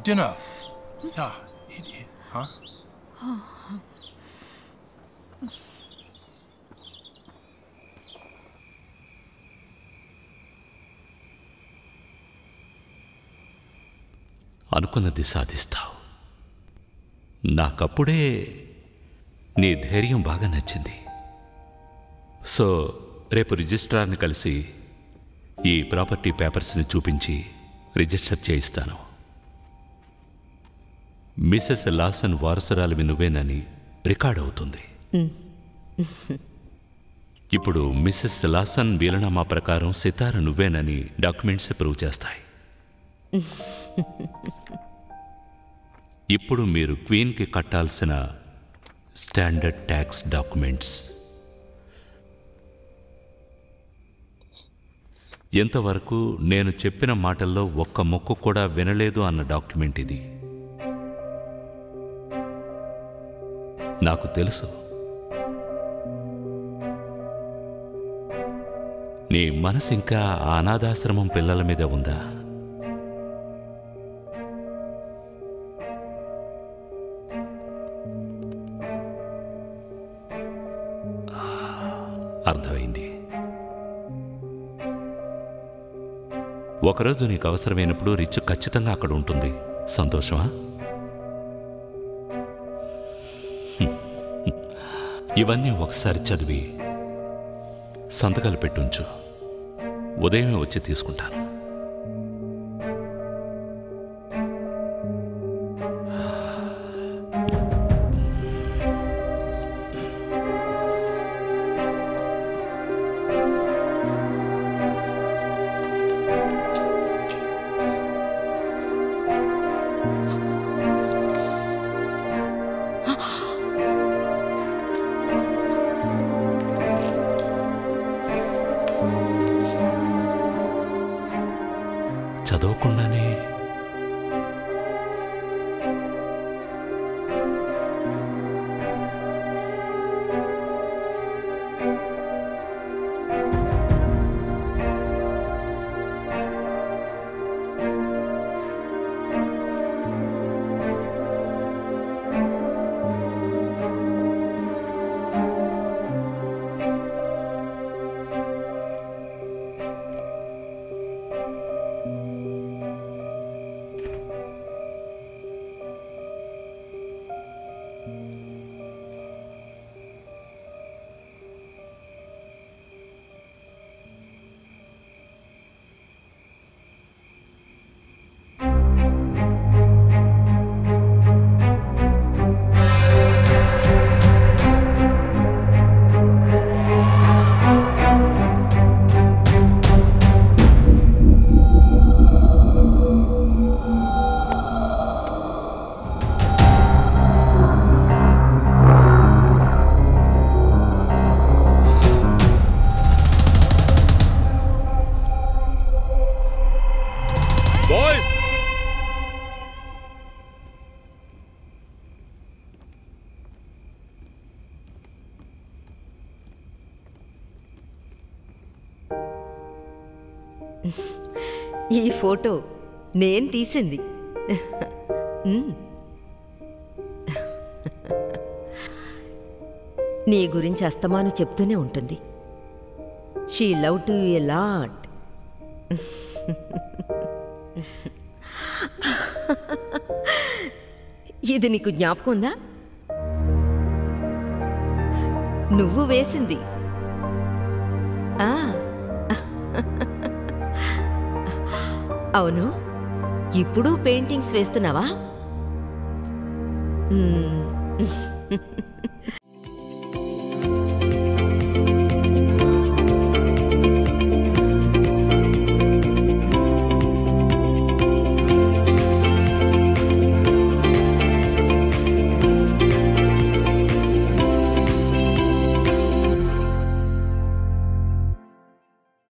dinner. Ja, Idee. Huh? అనుకున్నది సాధిస్తావు నాకప్పుడే నీ ధైర్యం బాగా నచ్చింది సో రేపు రిజిస్ట్రార్ని కలిసి ఈ ప్రాపర్టీ పేపర్స్ని చూపించి రిజిస్టర్ చేయిస్తాను మిసెస్ లాసన్ వారసురాలివి నువ్వేనని రికార్డ్ అవుతుంది ఇప్పుడు మిసెస్ లాసన్ వీలనామా ప్రకారం సితార నువ్వేనని డాక్యుమెంట్స్ ప్రూవ్ చేస్తాయి ఇప్పుడు మీరు క్వీన్కి కట్టాల్సిన స్టాండర్డ్ ట్యాక్స్ డాక్యుమెంట్స్ ఎంతవరకు నేను చెప్పిన మాటల్లో ఒక్క మొక్కు కూడా వినలేదు అన్న డాక్యుమెంట్ ఇది నాకు తెలుసు నీ మనసు ఇంకా ఆ అనాథాశ్రమం పిల్లల మీద ఉందా అర్థమైంది ఒకరోజు నీకు అవసరమైనప్పుడు రిచ్ ఖచ్చితంగా అక్కడ ఉంటుంది సంతోషమా హ్మ్. ఇవన్నీ ఒకసారి చదివి సంతకాలు పెట్టుంచు ఉదయమే వచ్చి తీసుకుంటాను చదవకుండానే బాయ్స్ ఈ ఫోటో నేను తీసింది మ్మ్. నీ గురించి అస్తమాను చెప్తూనే ఉంటుంది she love to a lot ఇది నీకు జ్ఞాపకం ఉందా నువ్వు వేసింది ఆ అవును ఇప్పుడు పెయింటింగ్స్ వేస్తున్నావా మ్మ్.